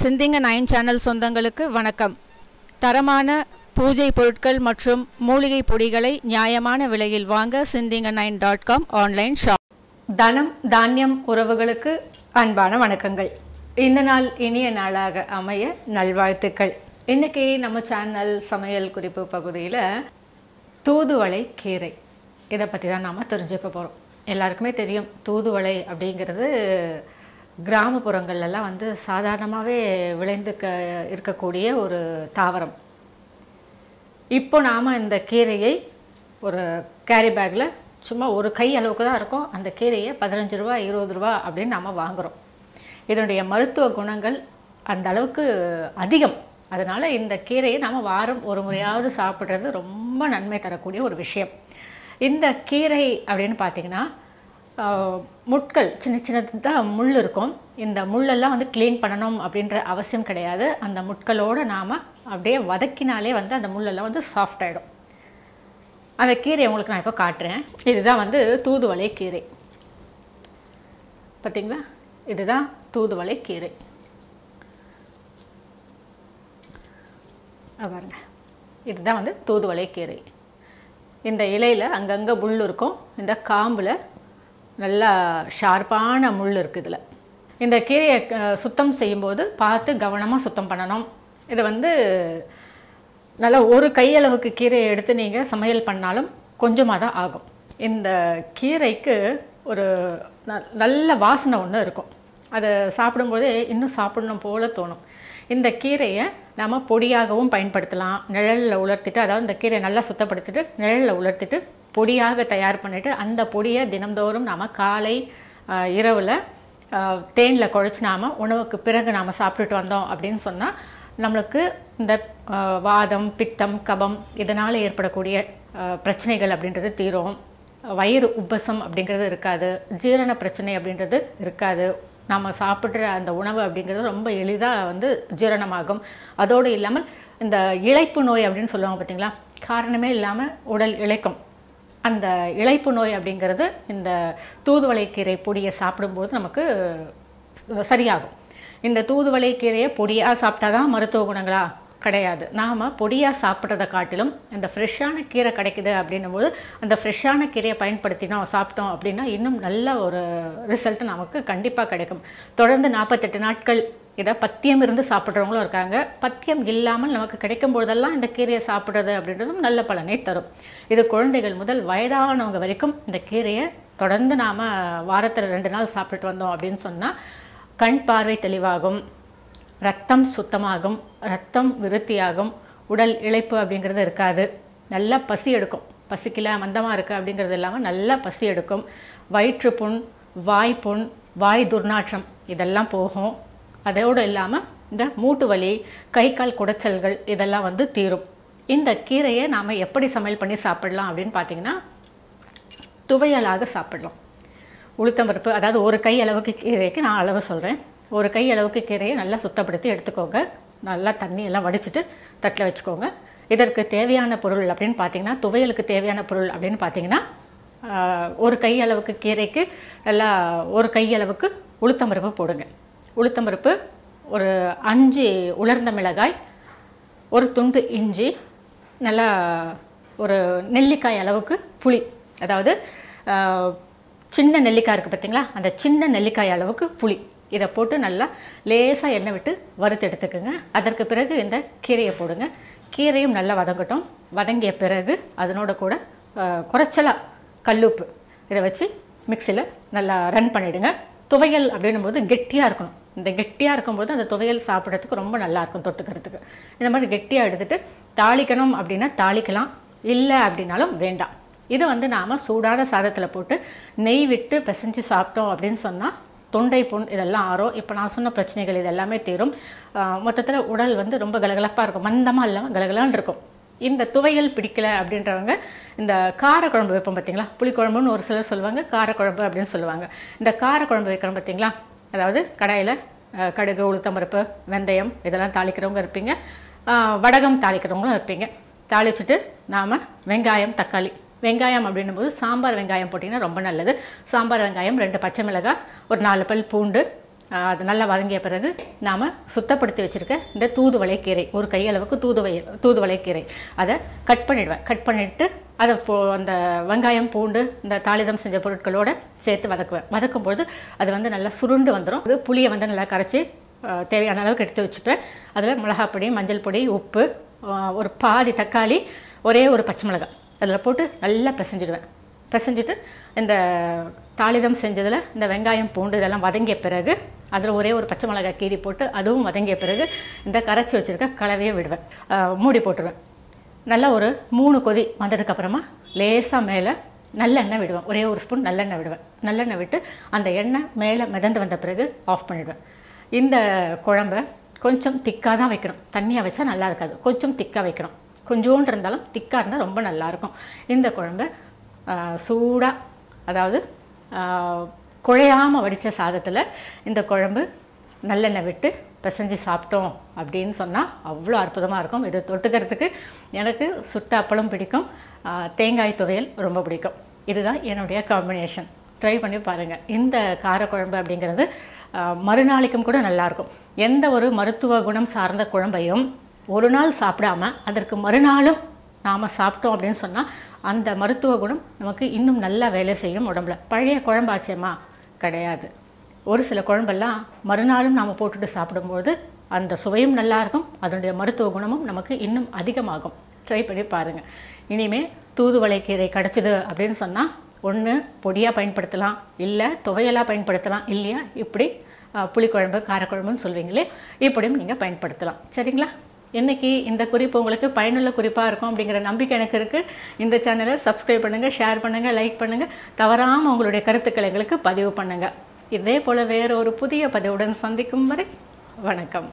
சிந்திங்க nine channel சொந்தங்களுக்கு வணக்கம் தரமான பூஜை பொருட்கள் மற்றும் மூலிகை பொடிகளை நியாயமான விலையில் வாங்க சிந்திங்க nine dot com online shop தனம் தானியம் உறவுகளுக்கு அன்பான வணக்கங்கள் இந்த நாள் இனிய நாளாக அமைய நல்வாழ்த்துக்கள் இன்னைக்கு நம்ம சேனல் சமையல் குறிப்பு பகுதியில் தூதுவளை கீரை இதை பற்றி தான் நாம் தெரிஞ்சுக்க போகிறோம் எல்லாருக்குமே தெரியும் தூதுவளை அப்படிங்கிறது கிராமப்புறங்கள்லாம் வந்து சாதாரணமாகவே விளைந்து க இருக்கக்கூடிய ஒரு தாவரம் இப்போ நாம் இந்த கீரையை ஒரு கேரி பேக்கில் சும்மா ஒரு கை அளவுக்கு தான் இருக்கும் அந்த கீரையை பதினஞ்சு ரூபா இருபது ரூபா அப்படின்னு நாம் வாங்குகிறோம் இதனுடைய மருத்துவ குணங்கள் அந்த அளவுக்கு அதிகம் அதனால் இந்த கீரையை நாம் வாரம் ஒரு முறையாவது சாப்பிட்றது ரொம்ப நன்மை தரக்கூடிய ஒரு விஷயம் இந்த கீரை அப்படின்னு பார்த்தீங்கன்னா ஆஹ், முட்கள் சின்ன சின்னது தான் முள் இருக்கும் இந்த முள்ளெல்லாம் வந்து க்ளீன் பண்ணணும் அப்படின்ற அவசியம் கிடையாது அந்த முட்களோடு நாம் அப்படியே வதக்கினாலே வந்து அந்த முள்ளெல்லாம் வந்து சாஃப்ட் ஆகிடும் அந்த கீரையை உங்களுக்கு நான் இப்போ காட்டுறேன் இதுதான் வந்து தூதுவளை கீரை பார்த்தீங்களா இதுதான் தூதுவளை கீரை அது பாருங்க இதுதான் வந்து தூதுவளை கீரை இந்த இலையில் அங்கங்கே முள் இருக்கும் இந்த காம்பில் நல்லா ஷார்ப்பான முள் இருக்குது இதில் இந்த கீரையை அஹ், சுத்தம் செய்யும்போது பார்த்து கவனமாக சுத்தம் பண்ணணும் இது வந்து நல்லா ஒரு கையளவுக்கு கீரையை எடுத்து நீங்கள் சமையல் பண்ணாலும் கொஞ்சமாக தான் ஆகும் இந்த கீரைக்கு ஒரு ந- நல்ல வாசனை ஒன்று இருக்கும் அதை சாப்பிடும்போது இன்னும் சாப்பிடணும் போல தோணும் இந்த கீரையை நம்ம பொடியாகவும் பயன்படுத்தலாம் நிழலில் உலர்த்திட்டு அதாவது இந்த கீரையை நல்லா சுத்தப்படுத்திட்டு நிழலில் உலர்த்திட்டு பொடியாக தயார் பண்ணிவிட்டு அந்த பொடியை தினந்தோறும் நாம் காலை ஆஹ், இரவில் தேனில் குழச்சி நாம் உணவுக்கு பிறகு நாம் சாப்பிட்டுட்டு வந்தோம் அப்படின்னு சொன்னால் நம்மளுக்கு இந்த ஆஹ், வாதம் பித்தம் கபம் இதனால் ஏற்படக்கூடிய ஆஹ், பிரச்சனைகள் அப்படின்றது தீரும் வயிறு உப்பசம் அப்படிங்கிறது இருக்காது ஜீரண பிரச்சனை அப்படின்றது இருக்காது நாம் சாப்பிட்ற அந்த உணவு அப்படிங்கிறது ரொம்ப எளிதாக வந்து ஜீரணமாகும் அதோடு இல்லாமல் இந்த இளைப்பு நோய் அப்படின்னு சொல்லுவாங்க பார்த்தீங்களா காரணமே இல்லாமல் உடல் இளைக்கும் அந்த இளைப்பு நோய் அப்படிங்கிறது இந்த தூதுவளை கீரை பொடியை சாப்பிடும்போது நமக்கு ச- சரியாகும் இந்த தூதுவளை கீரையை பொடியாக சாப்பிட்டா தான் மருத்துவ குணங்களா கிடையாது நாம் பொடியாக சாப்பிட்றத காட்டிலும் அந்த ஃப்ரெஷ்ஷான கீரை கிடைக்குது அப்படின்னும் போது அந்த ஃப்ரெஷ்ஷான கீரையை பயன்படுத்தினோம் சாப்பிட்டோம் அப்படின்னா இன்னும் நல்ல ஒரு ரிசல்ட் நமக்கு கண்டிப்பாக கிடைக்கும் தொடர்ந்து நாற்பத்தெட்டு நாட்கள் இதை பத்தியம் இருந்து சாப்பிட்றவங்களும் இருக்காங்க பத்தியம் இல்லாமல் நமக்கு கிடைக்கும் பொழுதெல்லாம் இந்த கீரையை சாப்பிட்றது அப்படின்றதும் நல்ல பலனை தரும் இது குழந்தைகள் முதல் வயதானவங்க வரைக்கும் இந்த கீரையை தொடர்ந்து நாம் வாரத்தில் ரெண்டு நாள் சாப்பிட்டுட்டு வந்தோம் அப்படின்னு சொன்னால் கண் பார்வை தெளிவாகும் ரத்தம் சுத்தமாகும் ரத்தம் விருத்தியாகும் உடல் இளைப்பு அப்படிங்கிறது இருக்காது நல்லா பசி எடுக்கும் பசிக்கல மந்தமாக இருக்குது அப்படிங்கிறது இல்லாமல் நல்லா பசி எடுக்கும் வயிற்று புண் வாய் புண் வாய் துர்நாற்றம் இதெல்லாம் போகும் அதோடு இல்லாமல் இந்த மூட்டு வலி கை கால் குடைச்சல்கள் இதெல்லாம் வந்து தீரும் இந்த கீரையை நாம் எப்படி சமையல் பண்ணி சாப்பிடலாம் அப்படின்னு பார்த்தீங்கன்னா துவையலாக சாப்பிடலாம் உளுத்தம்பருப்பு அதாவது ஒரு கை அளவுக்கு கீரைக்கு நான் அளவு சொல்கிறேன் ஒரு கை அளவுக்கு கீரையை நல்லா சுத்தப்படுத்தி எடுத்துக்கோங்க நல்லா தண்ணி எல்லாம் வடிச்சிட்டு தட்டில் வச்சுக்கோங்க இதற்கு தேவையான பொருள் அப்படின்னு பார்த்தீங்கன்னா துவையலுக்கு தேவையான பொருள் அப்படின்னு பார்த்தீங்கன்னா ஆஹ், ஒரு கை அளவுக்கு கீரைக்கு நல்லா ஒரு கை அளவுக்கு உளுத்தம்பருப்பு போடுங்க உளுத்தம்பருப்பு ஒரு அஞ்சு உலர்ந்த மிளகாய் ஒரு துண்டு இஞ்சி நல்லா ஒரு நெல்லிக்காய் அளவுக்கு புளி அதாவது ஆஹ், சின்ன நெல்லிக்காய் இருக்குது பார்த்தீங்களா அந்த சின்ன நெல்லிக்காய் அளவுக்கு புளி இதை போட்டு நல்லா லேசாக எண்ணெய் விட்டு வறுத்து எடுத்துக்கோங்க அதற்கு பிறகு இந்த கீரையை போடுங்க கீரையும் நல்லா வதங்கட்டும் வதங்கிய பிறகு அதனோட கூட ஆஹ், குறைச்சலா கல்லுப்பு இதை வச்சு மிக்சியில் நல்லா ரன் பண்ணிவிடுங்க துவையல் அப்படின்னும் போது கெட்டியாக இருக்கணும் இந்த கெட்டியாக இருக்கும்போது அந்த துவையல் சாப்பிட்றதுக்கு ரொம்ப நல்லா இருக்கும் தொட்டுக்கிறதுக்கு இந்த மாதிரி கெட்டியாக எடுத்துட்டு தாளிக்கணும் அப்படின்னா தாளிக்கலாம் இல்லை அப்படின்னாலும் வேண்டாம் இது வந்து நாம் சூடான சாதத்தில் போட்டு நெய் விட்டு பிசைஞ்சு சாப்பிட்டோம் அப்படின்னு சொன்னால் தொண்டை புண் இதெல்லாம் ஆறும் இப்போ நான் சொன்ன பிரச்சனைகள் இது எல்லாமே தீரும் மொத்தத்தில் உடல் வந்து ரொம்ப கலகலப்பாக இருக்கும் மந்தமாக இல்லாமல் கலகலான்னு இருக்கும் இந்த துவையல் பிடிக்கல அப்படின்றவங்க இந்த காரக்குழம்பு வைப்போம் பார்த்தீங்களா புளிக்குழம்புன்னு ஒரு சிலர் சொல்லுவாங்க காரக்குழம்பு அப்படின்னு சொல்லுவாங்க இந்த காரக்குழம்பு வைக்கிறோம் பார்த்தீங்களா அதாவது கடாயில் கடுகு உளுத்தம்பருப்பு வெந்தயம் இதெல்லாம் தாளிக்கிறவங்க இருப்பீங்க அஹ், வடகம் தாளிக்கிறவங்களும் இருப்பீங்க தாளிச்சிட்டு நாம் வெங்காயம் தக்காளி வெங்காயம் அப்படின்னும் போது சாம்பார் வெங்காயம் போட்டிங்கன்னா ரொம்ப நல்லது சாம்பார் வெங்காயம் ரெண்டு பச்சை மிளகாய் ஒரு நாலு பல் பூண்டு ஆஹ் அது நல்லா வதங்கிய பிறகு நாம் சுத்தப்படுத்தி வச்சுருக்க இந்த தூதுவளை கீரை ஒரு கையளவுக்கு தூதுவளை தூதுவளை கீரை அதை கட் பண்ணிடுவேன் கட் பண்ணிவிட்டு அதை போ அந்த வெங்காயம் பூண்டு இந்த தாளிதம் செஞ்ச பொருட்களோட சேர்த்து வதக்குவேன் வதக்கும்பொழுது அது வந்து நல்லா சுருண்டு வந்துடும் அது புளியை வந்து நல்லா கரைச்சி ஆஹ் தேவையான அளவுக்கு எடுத்து வச்சுப்பேன் அதில் மிளகாப் பொடி மஞ்சள் பொடி உப்பு ஆஹ் ஒரு பாதி தக்காளி ஒரே ஒரு பச்சை மிளகாய் அதில் போட்டு நல்லா பிசைஞ்சிடுவேன் பிசைஞ்சிட்டு இந்த தாளிதம் செஞ்சதில் இந்த வெங்காயம் பூண்டு இதெல்லாம் வதங்கிய பிறகு அதில் ஒரே ஒரு பச்சை மிளகாய் கீரி போட்டு அதுவும் வதங்கிய பிறகு இந்த கரைச்சி வச்சுருக்க கலவையை விடுவேன் ஆஹ் மூடி போட்டுருவேன் நல்லா ஒரு மூணு கொதி வந்ததுக்கப்புறமா லேசாக மேலே நல்லெண்ணெய் விடுவேன் ஒரே ஒரு ஸ்பூன் நல்லெண்ணெய் விடுவேன் நல்லெண்ணெய் விட்டு அந்த எண்ணெய் மேலே மிதந்து வந்த பிறகு ஆஃப் பண்ணிடுவேன் இந்த குழம்ப கொஞ்சம் திக்காக தான் வைக்கணும் தண்ணியாக வச்சா நல்லா இருக்காது கொஞ்சம் திக்காக வைக்கணும் கொஞ்சோண்டு இருந்தாலும் திக்காக இருந்தால் ரொம்ப நல்லாயிருக்கும் இந்த குழம்ப சூடாக அதாவது குழையாமல் வடித்த சாதத்தில் இந்த குழம்பு நல்லெண்ணெய் விட்டு பிசைஞ்சு சாப்பிட்டோம் அப்படின்னு சொன்னால் அவ்வளோ அற்புதமாக இருக்கும் இது தொட்டுக்கிறதுக்கு எனக்கு சுட்ட அப்பளம் பிடிக்கும் ஆஹ் தேங்காய் துவையல் ரொம்ப பிடிக்கும் இதுதான் என்னுடைய காம்பினேஷன் ட்ரை பண்ணி பாருங்கள் இந்த காரக்குழம்பு அப்படிங்கிறது ஆஹ் மறுநாளைக்கும் கூட நல்லாயிருக்கும் எந்த ஒரு மருத்துவ குணம் சார்ந்த குழம்பையும் ஒரு நாள் சாப்பிடாம அதற்கு மறுநாளும் நாம் சாப்பிட்டோம் அப்படின்னு சொன்னால் அந்த மருத்துவ குணம் நமக்கு இன்னும் நல்லா வேலை செய்யும் உடம்புல பழைய குழம்பாச்சேம்மா கிடையாது ஒரு சில குழம்பெல்லாம் மறுநாளும் நாம் போட்டுட்டு சாப்பிடும்போது அந்த சுவையும் நல்லாயிருக்கும் அதனுடைய மருத்துவ குணமும் நமக்கு இன்னும் அதிகமாகும் ட்ரை பண்ணி பாருங்கள் இனிமேல் தூதுவளை கீரை கிடச்சிது அப்படின்னு சொன்னால் ஒன்று பொடியாக பயன்படுத்தலாம் இல்லை துவையலாக பயன்படுத்தலாம் இல்லையா இப்படி அஹ், புளிக்குழம்பு காரக்குழம்புன்னு சொல்வீங்களே இப்படியும் நீங்கள் பயன்படுத்தலாம் சரிங்களா இன்னைக்கு இந்த குறிப்பு உங்களுக்கு பயனுள்ள குறிப்பாக இருக்கும் அப்படிங்கிற நம்பிக்கை எனக்கு இருக்குது இந்த சேனலை சப்ஸ்கிரைப் பண்ணுங்கள் ஷேர் பண்ணுங்கள் லைக் பண்ணுங்கள் தவறாமல் உங்களுடைய கருத்துக்களை எங்களுக்கு பதிவு பண்ணுங்கள் இதே போல் வேறு ஒரு புதிய பதிவுடன் சந்திக்கும் வரை வணக்கம்